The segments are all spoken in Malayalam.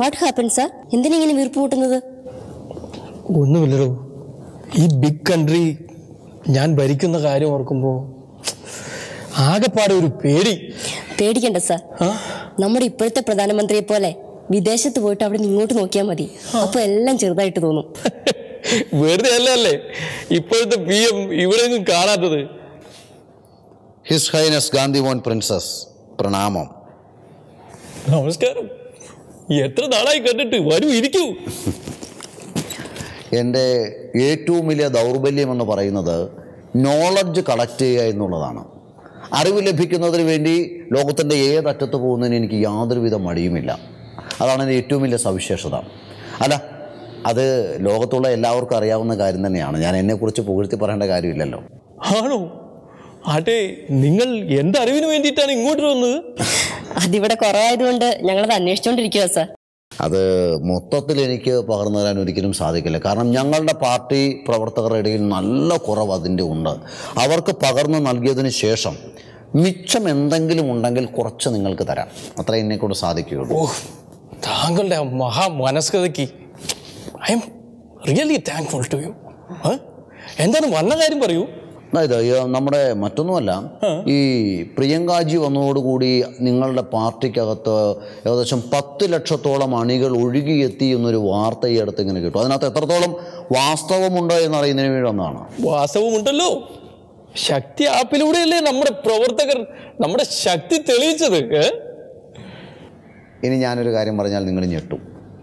വാട്ട് ഹാപ്പൻ സാർ എന്തിനിങ്ങനെ വീർപ്പ് മുട്ടുന്നത് ഒന്നുമില്ലടോ ഈ ബിഗ് കൺട്രി ഞാൻ ഭരിക്കുന്ന കാര്യം ഓർക്കുമ്പോൾ ആകെപ്പാടെ ഒരു പേടി പേടിക്കണ്ട സാർ ആ? നമ്മുടെ ഇപ്പോഴത്തെ പ്രധാനമന്ത്രിയെ പോലെ വിദേശത്ത് പോയിട്ട് അവിടെ നിന്ന് ഇങ്ങോട്ട് നോക്കിയാൽ മതി അപ്പൊ എല്ലാം ചെറുതായിട്ട് തോന്നും വെറുതെ അല്ല അല്ലേ ഇപ്പോഴത്തെ പി എം ഇവിടെ ഒന്നും കാണാത്തത് ഹിസ് ഹൈനസ് ഗാന്ധിമോഹൻ പ്രിൻസസ് പ്രണാമം നമസ്കാരം എത്ര നാളായി കണ്ടിട്ട് വരൂ ഇരിക്കൂ എൻ്റെ ഏറ്റവും വലിയ ദൗർബല്യം എന്ന് പറയുന്നത് നോളജ് കളക്ട് ചെയ്യുക എന്നുള്ളതാണ് അറിവ് ലഭിക്കുന്നതിന് വേണ്ടി ലോകത്തിൻ്റെ ഏതറ്റത്ത് പോകുന്നതിന് എനിക്ക് യാതൊരുവിധ മടിയുമില്ല അതാണ് എൻ്റെ ഏറ്റവും വലിയ സവിശേഷത അല്ല അത് ലോകത്തുള്ള എല്ലാവർക്കും അറിയാവുന്ന കാര്യം തന്നെയാണ് ഞാൻ എന്നെക്കുറിച്ച് പുകഴ്ത്തി പറയേണ്ട കാര്യമില്ലല്ലോ ആണോ ആട്ടെ നിങ്ങൾ എന്തറിവിന് വേണ്ടിയിട്ടാണ് ഇങ്ങോട്ട് വന്നത് അതിവിടെ കുറവായതുകൊണ്ട് ഞങ്ങളത് അന്വേഷിച്ചുകൊണ്ടിരിക്കുക സാർ അത് മൊത്തത്തിൽ എനിക്ക് പകർന്നു തരാൻ ഒരിക്കലും സാധിക്കില്ല കാരണം ഞങ്ങളുടെ പാർട്ടി പ്രവർത്തകരുടെ ഇടയിൽ നല്ല കുറവ് അതിൻ്റെ ഉണ്ട് അവർക്ക് പകർന്നു നൽകിയതിന് ശേഷം മിച്ചം എന്തെങ്കിലും ഉണ്ടെങ്കിൽ കുറച്ച് നിങ്ങൾക്ക് തരാം അത്ര എന്നെക്കൊണ്ട് സാധിക്കുകയുള്ളൂ ഓ താങ്കളുടെ ആ മഹാ മനസ്കതയ്ക്ക് I am really thankful to you എന്താണ് വന്ന കാര്യം പറയൂ അതായത് ഈ നമ്മുടെ മറ്റൊന്നുമല്ല ഈ പ്രിയങ്കാജി വന്നതോടുകൂടി നിങ്ങളുടെ പാർട്ടിക്കകത്ത് ഏകദേശം പത്ത് ലക്ഷത്തോളം അണികൾ ഒഴുകിയെത്തി എന്നൊരു വാർത്ത ഈ അടുത്ത് ഇങ്ങനെ കിട്ടും അതിനകത്ത് എത്രത്തോളം വാസ്തവമുണ്ട് എന്നറിയുന്നതിന് വേണ്ടി വന്നതാണ് വാസവുമുണ്ടല്ലോ ശക്തി ആപ്പിലൂടെയല്ലേ നമ്മുടെ പ്രവർത്തകർ നമ്മുടെ ശക്തി തെളിയിച്ചത് ഏ? ഇനി ഞാനൊരു കാര്യം പറഞ്ഞാൽ നിങ്ങൾ ഞെട്ടും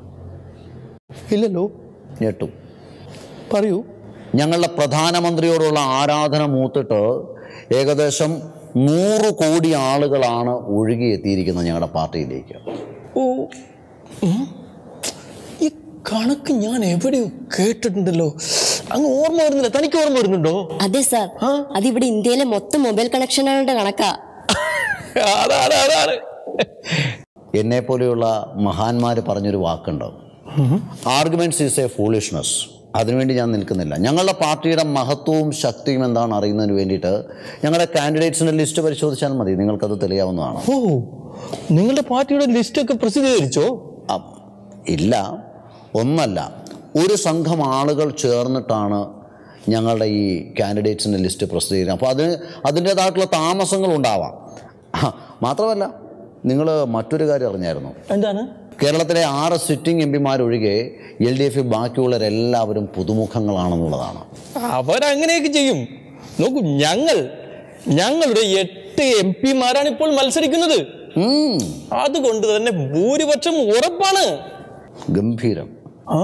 ഇല്ലല്ലോ ഞെട്ടും പറയൂ ഞങ്ങളുടെ പ്രധാനമന്ത്രിയോടുള്ള ആരാധന മൂത്തിട്ട് ഏകദേശം നൂറ് കോടി ആളുകളാണ് ഒഴുകിയെത്തിയിരിക്കുന്നത് ഞങ്ങളുടെ പാർട്ടിയിലേക്ക് ഓ ഉം. ഈ കണക്ക് ഞാൻ എവിടെയോ കേട്ടിട്ടുണ്ടല്ലോ അങ്ങ് ഓർമ്മ വരുന്നില്ല തനിക്ക് ഓർമ്മ വരുന്നുണ്ടോ അതെ സാർ ആ? അതിവിടെ ഇന്ത്യയിലെ മൊത്തം മൊബൈൽ കണക്ഷനുകളുടെ കണക്കാ അതാണ് അതാണ് എന്നെ പോലെയുള്ള മഹാന്മാർ പറഞ്ഞൊരു വാക്കുണ്ട് ആർഗ്യുമെന്റ്സ് ഈസ് എ ഫൂളിഷ്നെസ് അതിനുവേണ്ടി ഞാൻ നിൽക്കുന്നില്ല ഞങ്ങളുടെ പാർട്ടിയുടെ മഹത്വവും ശക്തിയും എന്താണ് അറിയുന്നതിന് വേണ്ടിയിട്ട് ഞങ്ങളുടെ കാൻഡിഡേറ്റ്സിൻ്റെ ലിസ്റ്റ് പരിശോധിച്ചാൽ മതി നിങ്ങൾക്കത് തെളിയാവുന്നതാണ് ഓ നിങ്ങളുടെ പാർട്ടിയുടെ ലിസ്റ്റ് ഒക്കെ പ്രസിദ്ധീകരിച്ചോ അ- ഇല്ല ഒന്നല്ല ഒരു സംഘം ആളുകൾ ചേർന്നിട്ടാണ് ഞങ്ങളുടെ ഈ കാൻഡിഡേറ്റ്സിൻ്റെ ലിസ്റ്റ് പ്രസിദ്ധീകരിക്കുന്നത് അപ്പോൾ അതിന് അതിൻ്റേതായിട്ടുള്ള താമസങ്ങൾ ഉണ്ടാവാം ആ, മാത്രമല്ല നിങ്ങൾ മറ്റൊരു കാര്യം അറിഞ്ഞായിരുന്നു എന്താണ് കേരളത്തിലെ ആറ് സിറ്റിംഗ് എം പിമാരൊഴികെ എൽ ഡി എഫിൽ ബാക്കിയുള്ളവരെല്ലാവരും പുതുമുഖങ്ങളാണെന്നുള്ളതാണ് അവരങ്ങനെയൊക്കെ ചെയ്യും നോക്കൂ ഞങ്ങൾ ഞങ്ങളുടെ എട്ട് എം പിമാരാണ് ഇപ്പോൾ മത്സരിക്കുന്നത് ഉം, അതുകൊണ്ട് തന്നെ ഭൂരിപക്ഷം ഉറപ്പാണ് ഗംഭീരം ആ?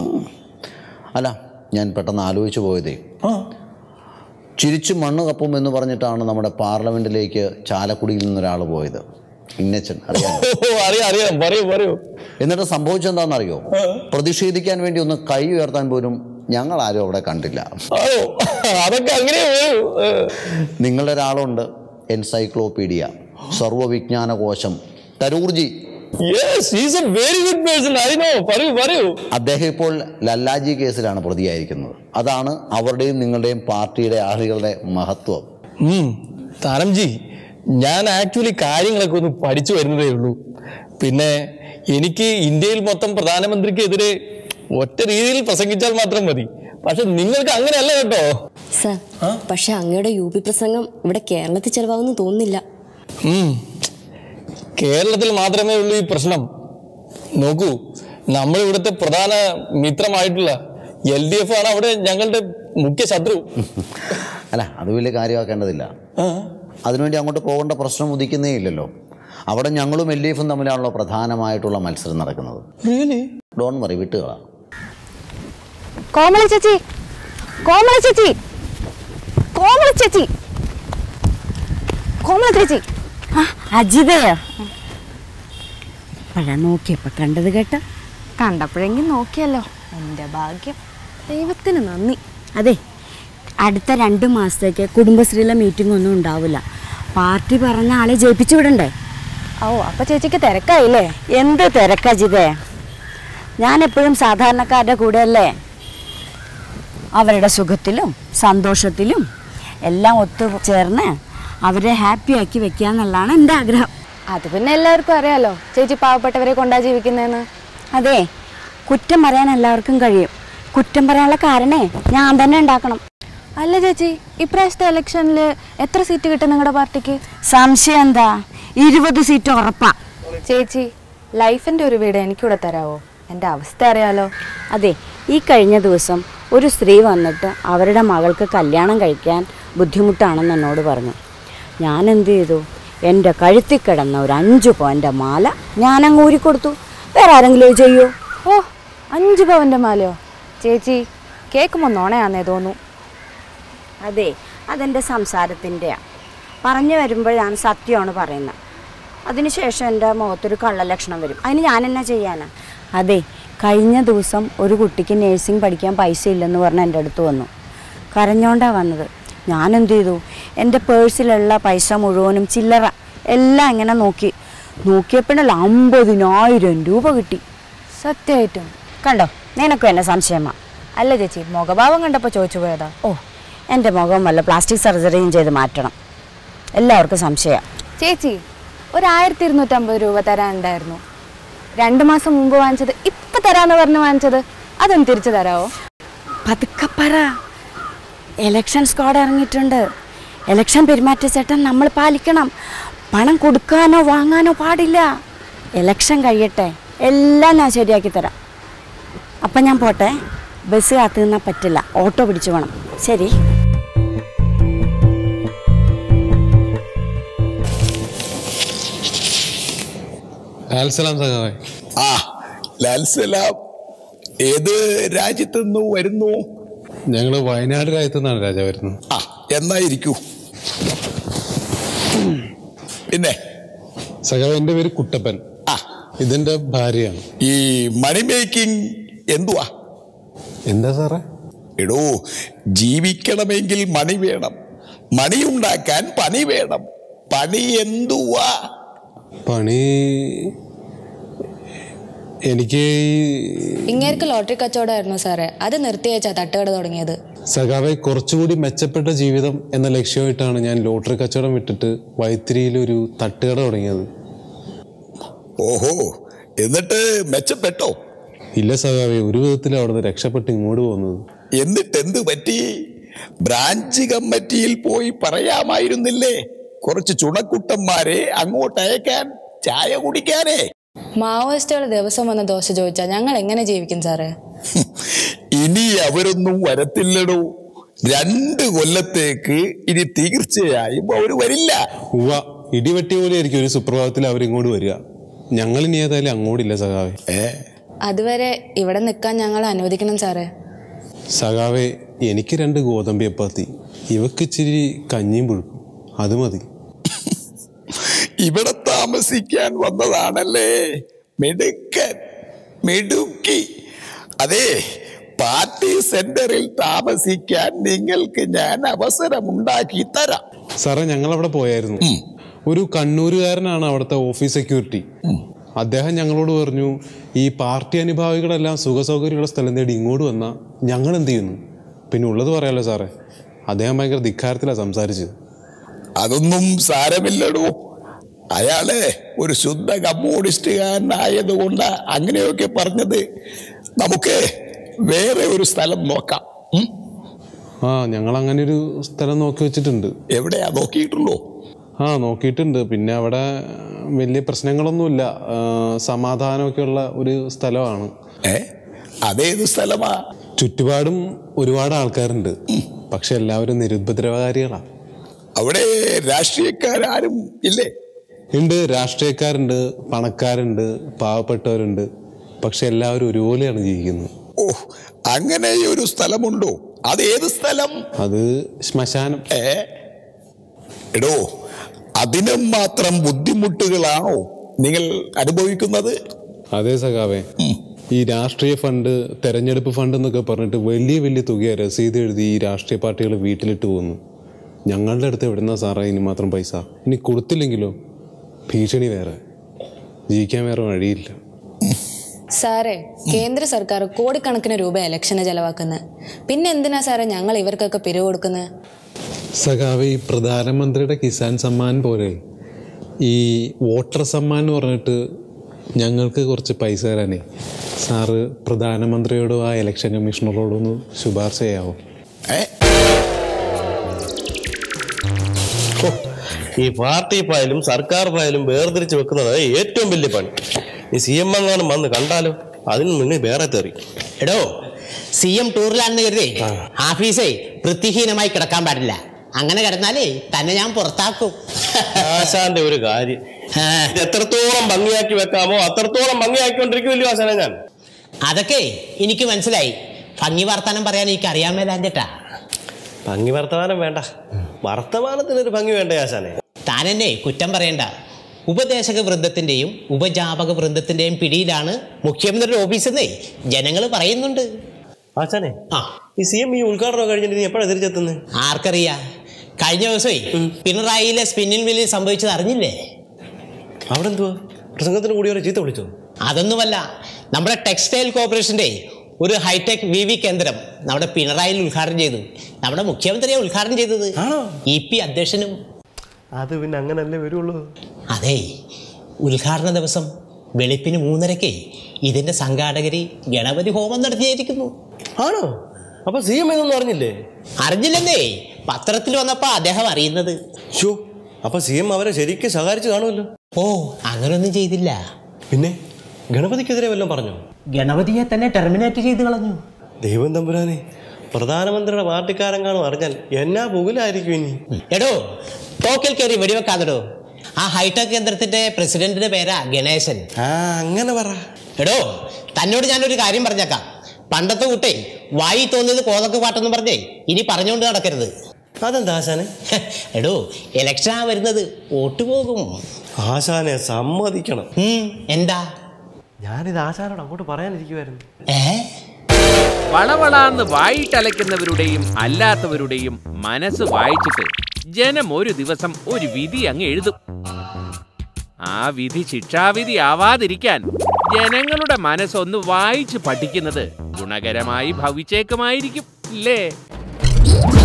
അല്ല ഞാൻ പെട്ടെന്ന് ആലോചിച്ചു പോയതേ ആ. ചിരിച്ചു മണ്ണ് കപ്പും എന്ന് പറഞ്ഞിട്ടാണ് നമ്മുടെ പാർലമെന്റിലേക്ക് ചാലക്കുടിയിൽ നിന്നൊരാൾ പോയത് ഇന്നച്ചൻ അറിയാം ഓ അറിയാം അറിയാം പറയൂ പറയൂ എന്നിട്ട് സംഭവിച്ചെന്താണെന്നറിയോ പ്രതിഷേധിക്കാൻ വേണ്ടി ഒന്ന് കൈ ഉയർത്താൻ പോലും ഞങ്ങൾ ആരും അവിടെ കണ്ടില്ല ആണോ അതൊക്കെ അങ്ങനെ വരൂ ഏ. നിങ്ങളുടെ ഒരാളുണ്ട് എൻസൈക്ലോപീഡിയ സർവവിജ്ഞാന കോശം തരൂർജി Yes, he's a very good person. I know. പറയൂ പറയൂ അദ്ദേഹം ഇപ്പോൾ ലല്ലാജി കേസിലാണ് പ്രതിയായിരിക്കുന്നത് അതാണ് അവരുടെയും നിങ്ങളുടെയും പാർട്ടിയുടെ ആളുകളുടെ മഹത്വം ഉം, താരംജി ഞാൻ ആക്ച്വലി കാര്യങ്ങളൊക്കെ ഒന്ന് പഠിച്ചു വരുന്നതേ ഉള്ളൂ പിന്നെ എനിക്ക് ഇന്ത്യയിൽ മൊത്തം പ്രധാനമന്ത്രിക്കെതിരെ ഒറ്റ രീതിയിൽ പ്രസംഗിച്ചാൽ മാത്രം മതി പക്ഷെ നിങ്ങൾക്ക് അങ്ങനെയല്ല കേട്ടോ സാർ പക്ഷെ അങ്ങയുടെ യു പി പ്രസംഗം ഇവിടെ കേരളത്തിൽ ചെലവാകുന്നു തോന്നുന്നില്ല ഉം. കേരളത്തിൽ മാത്രമേ ഉള്ളൂ ഈ പ്രശ്നം നോക്കൂ നമ്മൾ ഇവിടുത്തെ പ്രധാന മിത്രമായിട്ടുള്ള എൽ ഡി എഫ് ആണ് അവിടെ ഞങ്ങളുടെ മുഖ്യ ശത്രു അല്ല അത് വലിയ കാര്യമാക്കേണ്ടതില്ല ആ. അതിനുവേണ്ടി അങ്ങോട്ട് പോകേണ്ട പ്രശ്നം ഉദിക്കുന്നേ ഇല്ലല്ലോ അവിടെ ഞങ്ങളും എൽ ഡി എഫും തമ്മിലാണല്ലോ പ്രധാനമായിട്ടുള്ള മത്സരം നടക്കുന്നത് Really? ഡോൺ മറി വിട്ടുകളാം കോമള ചേച്ചി കോമള ചേച്ചി കോമള ചേച്ചി കോമള ചേച്ചി അജിതയോ അപ്പോഴാ നോക്കിയപ്പോ കണ്ടത് കേട്ട കണ്ടപ്പോഴെങ്കിൽ നോക്കിയല്ലോ എൻ്റെ ഭാഗ്യം ദൈവത്തിന് നന്ദി അതെ അടുത്ത രണ്ട് മാസത്തേക്ക് കുടുംബശ്രീയിലെ മീറ്റിംഗ് ഒന്നും ഉണ്ടാവില്ല പാർട്ടി പറഞ്ഞ ആളെ ജയിപ്പിച്ചു വിടണ്ടേ ഓ അപ്പൊ ചേച്ചിക്ക് തിരക്കായില്ലേ എന്ത് തിരക്കജിതേ ഞാൻ എപ്പോഴും സാധാരണക്കാരുടെ കൂടെയല്ലേ അവരുടെ സുഖത്തിലും സന്തോഷത്തിലും എല്ലാം ഒത്തു ചേർന്ന് അവരെ ഹാപ്പിയാക്കി വെക്കുക എന്നുള്ളതാണ് എൻ്റെ ആഗ്രഹം അത് പിന്നെ എല്ലാവർക്കും അറിയാലോ ചേച്ചി പാവപ്പെട്ടവരെ കൊണ്ടാ ജീവിക്കുന്നതെന്ന് അതെ കുറ്റം പറയാൻ എല്ലാവർക്കും കഴിയും കുറ്റം പറയാനുള്ള കാരണേ ഞാൻ തന്നെ ഉണ്ടാക്കണം അല്ല ചേച്ചി ഇപ്രാവശ്യത്തെ ഇലക്ഷനിൽ എത്ര സീറ്റ് കിട്ടും നിങ്ങളുടെ പാർട്ടിക്ക് സംശയം എന്താ ഇരുപത് സീറ്റ് ഉറപ്പാ ചേച്ചി ലൈഫിന്റെ ഒരു വീട് എനിക്കൂടെ തരാവോ എൻ്റെ അവസ്ഥ അറിയാലോ അതെ ഈ കഴിഞ്ഞ ദിവസം ഒരു സ്ത്രീ വന്നിട്ട് അവരുടെ മകൾക്ക് കല്യാണം കഴിക്കാൻ ബുദ്ധിമുട്ടാണെന്ന് എന്നോട് പറഞ്ഞു ഞാൻ എന്ത് ചെയ്തു എൻ്റെ കഴുത്തിൽ കിടന്ന ഒരു അഞ്ച് പോയിൻ്റെ മാല ഞാനങ്ങ് ഊരിക്കൊടുത്തു വേറെ ആരെങ്കിലും ഇത് ചെയ്യോ ഓ അഞ്ച് പവൻ്റെ മാലയോ ചേച്ചി കേൾക്കുമ്പോൾ നോണയാന്നേ തോന്നു അതെ അതെൻ്റെ സംസാരത്തിൻ്റെയാണ് പറഞ്ഞു വരുമ്പോഴാണ് സത്യമാണ് പറയുന്നത് അതിനുശേഷം എൻ്റെ മുഖത്തൊരു കള്ളലക്ഷണം വരും അതിന് ഞാൻ എന്നാ ചെയ്യാനാ അതെ കഴിഞ്ഞ ദിവസം ഒരു കുട്ടിക്ക് നേഴ്സിംഗ് പഠിക്കാൻ പൈസ ഇല്ലെന്ന് പറഞ്ഞ് എൻ്റെ അടുത്ത് വന്നു കരഞ്ഞോണ്ടാണ് വന്നത് ഞാൻ എന്ത് ചെയ്തു എൻ്റെ പേഴ്സിലുള്ള പൈസ മുഴുവനും ചില്ലറ എല്ലാം ഇങ്ങനെ നോക്കി നോക്കിയപ്പോഴല്ല അമ്പതിനായിരം രൂപ കിട്ടി സത്യമായിട്ടും കണ്ടോ നിനക്കും എന്നെ സംശയമാ അല്ല ചേച്ചി മുഖഭാവം കണ്ടപ്പോൾ ചോദിച്ചു പോയതാ ഓ എൻ്റെ മുഖം വല്ല പ്ലാസ്റ്റിക് സർജറിയും ചെയ്ത് മാറ്റണം എല്ലാവർക്കും സംശയം ചേച്ചി ഒരു ആയിരത്തി ഇരുന്നൂറ്റമ്പത് രൂപ തരാനുണ്ടായിരുന്നു രണ്ട് മാസം മുമ്പ് വാങ്ങിച്ചത് ഇപ്പൊ തരാന്ന് പറഞ്ഞ് വാങ്ങിച്ചത് അതൊന്ന് തിരിച്ചു തരാവോ പതുക്കെ പറ എലക്ഷൻ സ്ക്വാഡ് ഇറങ്ങിയിട്ടുണ്ട് എലക്ഷൻ പെരുമാറ്റച്ചട്ടം നമ്മൾ പാലിക്കണം പണം കൊടുക്കാനോ വാങ്ങാനോ പാടില്ല എലക്ഷൻ കഴിയട്ടെ എല്ലാം ഞാൻ ശരിയാക്കി തരാം അപ്പം ഞാൻ പോട്ടെ ബസ് കാത്തു നിന്നാൽ പറ്റില്ല ഓട്ടോ പിടിച്ചു വേണം ശരി ലാൽസലാം സഖാവേ ആ ലാൽസലാം ഏത് രാജ്യത്തു നിന്ന് വരുന്നു ഞങ്ങൾ വയനാട് രാജ്യത്തു നിന്നാണ് രാജ വരുന്നത് ആ എന്നായിരിക്കൂ പിന്നെ സഖാവ് എൻ്റെ പേര് കുട്ടപ്പൻ ആ ഇതെന്റെ ഭാര്യയാണ് ഈ മണി മേക്കിംഗ് എന്തുവാ എന്താ സാറേ എടോ ജീവിക്കണമെങ്കിൽ മണി വേണം മണി ഉണ്ടാക്കാൻ പണി വേണം പണി എന്തുവാ പണി എനിക്ക് ഈ- ഇങ്ങേർക്ക് ലോട്ടറി കച്ചവടമായിരുന്നു സാറേ അത് നിർത്തിവെച്ചാ തട്ടുകട തുടങ്ങിയത് സഖാവെ കുറച്ചുകൂടി മെച്ചപ്പെട്ട ജീവിതം എന്ന ലക്ഷ്യമായിട്ടാണ് ഞാൻ ലോട്ടറി കച്ചവടം വിട്ടിട്ട് വൈത്തിരിയിൽ ഒരു തട്ടുകട തുടങ്ങിയത് ഓഹോ എന്നിട്ട് മെച്ചപ്പെട്ടോ ഇല്ല സഖാവെ ഒരു വിധത്തിൽ അവിടുന്ന് രക്ഷപ്പെട്ട് ഇങ്ങോട്ട് പോകുന്നത് എന്നിട്ട് എന്ത് പറ്റി ബ്രാഞ്ച് കമ്മിറ്റിയിൽ പോയി പറയാമായിരുന്നില്ലേ കുറച്ച് ചുണക്കുട്ടന്മാരെ അങ്ങോട്ട് അയക്കാൻ ചായ കുടിക്കാനേ മാവോയിസ്റ്റുകൾ ദിവസം വന്ന് ദോശ ചോദിച്ചാൽ ഞങ്ങൾ എങ്ങനെ ജീവിക്കും സാറേ ഹും, ഇനി അവരൊന്നും വരത്തില്ലടോ രണ്ട് കൊല്ലത്തേക്ക് ഇനി തീർച്ചയായും അവർ വരില്ല ഉവ്വ ഇടിവെട്ടി പോലെ ആയിരിക്കും ഒരു സുപ്രഭാതത്തിൽ അവരിങ്ങോട്ട് വരിക ഞങ്ങൾ ഇനി ഏതായാലും അങ്ങോട്ടില്ല സഖാവെ ഏ അതുവരെ ഇവിടെ നിൽക്കാൻ ഞങ്ങൾ അനുവദിക്കണം സാറേ സഖാവെ എനിക്ക് രണ്ട് ഗോതമ്പ് ചപ്പാത്തി ഇവക്ക് ഇച്ചിരി കഞ്ഞിയും പുഴുക്കും അത് മതി ഇവിടെ താമസിക്കാൻ വന്നതാണല്ലേ മിടുക്കൻ മിടുക്കി അതെ പാർട്ടി സെന്ററിൽ താമസിക്കാൻ നിങ്ങൾക്ക് ഞാൻ അവസരമുണ്ടാക്കി തരാം സാറേ ഞങ്ങൾ അവിടെ പോയായിരുന്നു ഒരു കണ്ണൂരുകാരനാണ് അവിടുത്തെ ഓഫീസ് സെക്യൂരിറ്റി അദ്ദേഹം ഞങ്ങളോട് പറഞ്ഞു ഈ പാർട്ടി അനുഭാവികളെല്ലാം സുഖസൗകര്യമുള്ള സ്ഥലം തേടി ഇങ്ങോട്ട് വന്നാൽ ഞങ്ങൾ എന്ത് ചെയ്യുന്നു പിന്നെ ഉള്ളത് പറയാലോ സാറേ അദ്ദേഹം ഭയങ്കര ധിക്കാരത്തിലാണ് സംസാരിച്ചത് അതൊന്നും സാരമില്ലടോ അയാള് ഒരു ശുദ്ധ കമ്മ്യൂണിസ്റ്റുകാരനായതുകൊണ്ട് അങ്ങനെയൊക്കെ പറഞ്ഞത് നമുക്ക് വേറെ ഒരു സ്ഥലം നോക്കാം ഉം? ആ ഞങ്ങൾ അങ്ങനെ ഒരു സ്ഥലം നോക്കി വെച്ചിട്ടുണ്ട് എവിടെയാ നോക്കിയിട്ടുള്ളൂ ആ നോക്കിയിട്ടുണ്ട് പിന്നെ അവിടെ വലിയ പ്രശ്നങ്ങളൊന്നുമില്ല ആ, സമാധാനമൊക്കെയുള്ള ഒരു സ്ഥലമാണ് ഏ അതേത് സ്ഥലമാ ചുറ്റുപാടും ഒരുപാട് ആൾക്കാരുണ്ട് പക്ഷെ എല്ലാവരും നിരുപദ്രവകാരികളാണ് അവിടെ രാഷ്ട്രീയക്കാരും ഇല്ലേ ഉണ്ട് രാഷ്ട്രീയക്കാരുണ്ട് പണക്കാരുണ്ട് പാവപ്പെട്ടവരുണ്ട് പക്ഷെ എല്ലാവരും ഒരുപോലെയാണ് ജീവിക്കുന്നത് ഓ അങ്ങനെ ഒരു സ്ഥലമുണ്ടോ അത് ഏത് സ്ഥലം അത് ശ്മശാനം ഏ എടോ അതിനും മാത്രം ബുദ്ധിമുട്ടുകളാണോ നിങ്ങൾ അനുഭവിക്കുന്നത് അതേ സഖാവേ ഈ രാഷ്ട്രീയ ഫണ്ട് തെരഞ്ഞെടുപ്പ് ഫണ്ട് എന്നൊക്കെ പറഞ്ഞിട്ട് വലിയ വലിയ തുക രസീത് എഴുതി ഈ രാഷ്ട്രീയ പാർട്ടികൾ വീട്ടിലിട്ട് പോകുന്നു ഞങ്ങളുടെ അടുത്ത് എവിടുന്ന സാറേ ഇനി മാത്രം പൈസ ഇനി കൊടുത്തില്ലെങ്കിലോ ഭീഷണി വേറെ ജീവിക്കാൻ വേറെ വഴിയില്ല സാറേ കേന്ദ്ര സർക്കാർ കോടിക്കണക്കിന് രൂപ ഇലക്ഷന് ചെലവാക്കുന്നത് പിന്നെ എന്തിനാ സാറേ ഞങ്ങൾ ഇവർക്കൊക്കെ പിരിവ് കൊടുക്കുന്നത് സഖാവ് ഈ പ്രധാനമന്ത്രിയുടെ കിസാൻ സമ്മാൻ പോലെ ഈ വോട്ടർ സമ്മാൻ എന്ന് പറഞ്ഞിട്ട് ഞങ്ങൾക്ക് കുറച്ച് പൈസ തരാനേ സാറ് പ്രധാനമന്ത്രിയോടും ആ ഇലക്ഷൻ കമ്മീഷണറോടും ഒന്ന് ശുപാർശ ചെയ്യാവോ ഹോ, ഈ പാർട്ടി ഫയലും സർക്കാർ ഫയലും വേർതിരിച്ച് വെക്കുന്നത് ഏറ്റവും വലിയ പണി ഈ സി എം എങ്ങാനും വന്ന് കണ്ടാലോ അതിന് മുന്നേ വേറെ തെറി എടോ സി എം ടൂറിലാണെന്ന് കരുതേ ആഫീസേ വൃത്തിഹീനമായി കിടക്കാൻ പാടില്ല അങ്ങനെ കിടന്നാലേ തന്നെ ഞാൻ പുറത്താക്കും ആശാന്റെ ഒരു കാര്യം ഇത് എത്രത്തോളം ഭംഗിയാക്കി വെക്കാമോ അത്രത്തോളം ഭംഗിയാക്കിക്കൊണ്ടിരിക്കുമല്ലോ ആശാനെ ഞാൻ അതൊക്കെ എനിക്ക് മനസ്സിലായി ഭംഗി വർത്താനം പറയാൻ എനിക്ക് അറിയാൻ മേലാഞ്ഞിട്ടാ ഭംഗി വർത്തമാനം വേണ്ട വർത്തമാനത്തിനൊരു ഭംഗി വേണ്ടേ ആശാനെ താൻ എന്നെ കുറ്റം പറയണ്ട ഉപദേശക വൃന്ദത്തിന്റെയും ഉപജാപക വൃന്ദത്തിന്റെയും പിടിയിലാണ് മുഖ്യമന്ത്രിയുടെ ഓഫീസെന്നേ ജനങ്ങൾ പറയുന്നുണ്ട് ആശാനെ ആ ഈ സി എം ഈ ഉദ്ഘാടനം കഴിഞ്ഞിട്ട് നീ എപ്പോഴാണ് തിരിച്ചെത്തുന്നത് ആർക്കറിയാ കഴിഞ്ഞ ദിവസമേ പിണറായിയിലെ സ്പിന്നിൽ മില്ലിൽ സംഭവിച്ചത് അറിഞ്ഞില്ലേ അവിടെ എന്തുവാ പ്രസംഗത്തിന് കൂടി ഒരു ചീത്ത വിളിച്ചോ അതൊന്നുമല്ല നമ്മുടെ ടെക്സ്റ്റൈൽ കോർപ്പറേഷന്റെ ഒരു ഹൈടെക് വി വി കേന്ദ്രം നമ്മുടെ പിണറായിൽ ഉദ്ഘാടനം ചെയ്തു നമ്മുടെ മുഖ്യമന്ത്രിയെ ഉദ്ഘാടനം ചെയ്തത് ആണോ? ഇ പി അധ്യക്ഷനും അത് പിന്നെ അങ്ങനല്ലേ വരുള്ളൂ അതെ ഉദ്ഘാടന ദിവസം വെളുപ്പിന് മൂന്നരയ്ക്ക് ഇതിന്റെ സംഘാടകര് ഗണപതി ഹോമം നടത്തിയായിരിക്കുന്നു ആണോ അപ്പൊ സി എം എന്നൊന്നും അറിഞ്ഞില്ലേ അറിഞ്ഞില്ലെന്നേ പത്രത്തിൽ വന്നപ്പോ അദ്ദേഹം അറിയുന്നത് ഷോ അപ്പൊ സി എം അവരെ ശരിക്കും സഹായിച്ചു കാണുമല്ലോ ഓ അങ്ങനൊന്നും ചെയ്തില്ല പിന്നെ ഗണപതിക്കെതിരെ വല്ലതും പറഞ്ഞോ ഗണപതിയെ തന്നെ ടെർമിനേറ്റ് ചെയ്ത് കളഞ്ഞു ദൈവം തമ്പുരാനെ പ്രധാനമന്ത്രിയുടെ പാർട്ടിക്കാരെങ്ങാനും അറിഞ്ഞാൽ എന്നാ പുകിലായിരിക്കും ഇനി എടോ തോക്കിൽ കയറി വെടിവെക്കാതെടോ ആ ഹൈടെക് കേന്ദ്രത്തിന്റെ പ്രസിഡന്റിന്റെ പേരാ ഗണേശൻ ആ അങ്ങനെ പറ എടോ തന്നോട് ഞാനൊരു കാര്യം പറഞ്ഞേക്കാം പണ്ടത്തെ കുട്ടേ വായി തോന്നിയത് കോതക്ക് പാട്ടെന്ന് പറഞ്ഞേ ഇനി പറഞ്ഞുകൊണ്ട് നടക്കരുത് അതെന്താ ആശാനെ എടോ ഇലക്ഷനാ വരുന്നത് വോട്ട് പോകും ആശാനെ സമ്മതിക്കണം ഉം, എന്താ ഞാനിത് ആശാനോട് അങ്ങോട്ട് പറയാനിരിക്കുമായിരുന്നു ഏ വളവളാന്ന് വായിട്ടലയ്ക്കുന്നവരുടെയും അല്ലാത്തവരുടെയും മനസ്സ് വായിച്ചിട്ട് ജനം ഒരു ദിവസം ഒരു വിധി അങ്ങ് എഴുതും ആ വിധി ശിക്ഷാവിധി ആവാതിരിക്കാൻ ജനങ്ങളുടെ മനസ്സൊന്ന് വായിച്ച് പഠിക്കുന്നത് ഗുണകരമായി ഭവിച്ചേക്കുമായിരിക്കും ഇല്ലേ